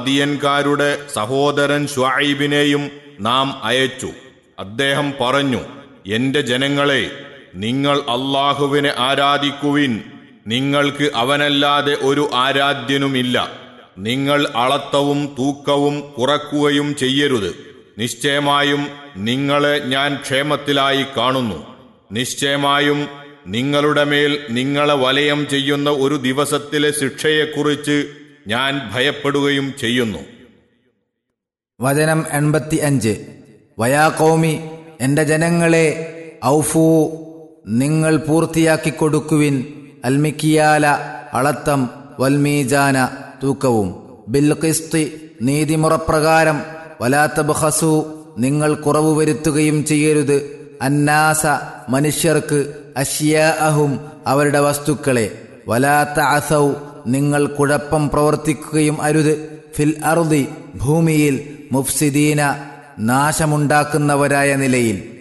മദിയൻകാരുടെ സഹോദരൻ ഷുഐബിനെയും നാം അയച്ചു അദ്ദേഹം പറഞ്ഞു എന്റെ ജനങ്ങളെ നിങ്ങൾ അള്ളാഹുവിനെ ആരാധിക്കുവിൻ നിങ്ങൾക്ക് അവനല്ലാതെ ഒരു ആരാധ്യനുമില്ല നിങ്ങൾ അളത്തവും തൂക്കവും കുറക്കുകയും ചെയ്യരുത് നിശ്ചയമായും നിങ്ങളെ ഞാൻ ക്ഷേമത്തിലായി കാണുന്നു നിശ്ചയമായും നിങ്ങളുടെ മേൽ നിങ്ങളെ വലയം ചെയ്യുന്ന ഒരു ദിവസത്തിലെ ശിക്ഷയെക്കുറിച്ച് ഞാൻ ഭയപ്പെടുകയും ചെയ്യുന്നു വചനം എൺപത്തി അഞ്ച് വയാ കൗമി എൻ്റെ ജനങ്ങളെ ഔഫൂ നിങ്ങൾ പൂർത്തിയാക്കി കൊടുക്കുവിൻ അൽമിക്കിയാല അളത്തം വൽമീജാന തൂക്കവും ബിൽ കിസ്തി നീതിമുറപ്രകാരം വലാത്തബഹസു നിങ്ങൾ കുറവ് വരുത്തുകയും ചെയ്യരുത് അന്നാസ മനുഷ്യർക്ക് അഷ്യാഅഹും അവരുടെ വസ്തുക്കളെ വലാത്ത അസൗ നിങ്ങൾ കുഴപ്പം പ്രവർത്തിക്കുകയും അരുത് ഫിൽ അറുതി ഭൂമിയിൽ മുഫ്സിദീന നാശമുണ്ടാക്കുന്നവരായ നിലയിൽ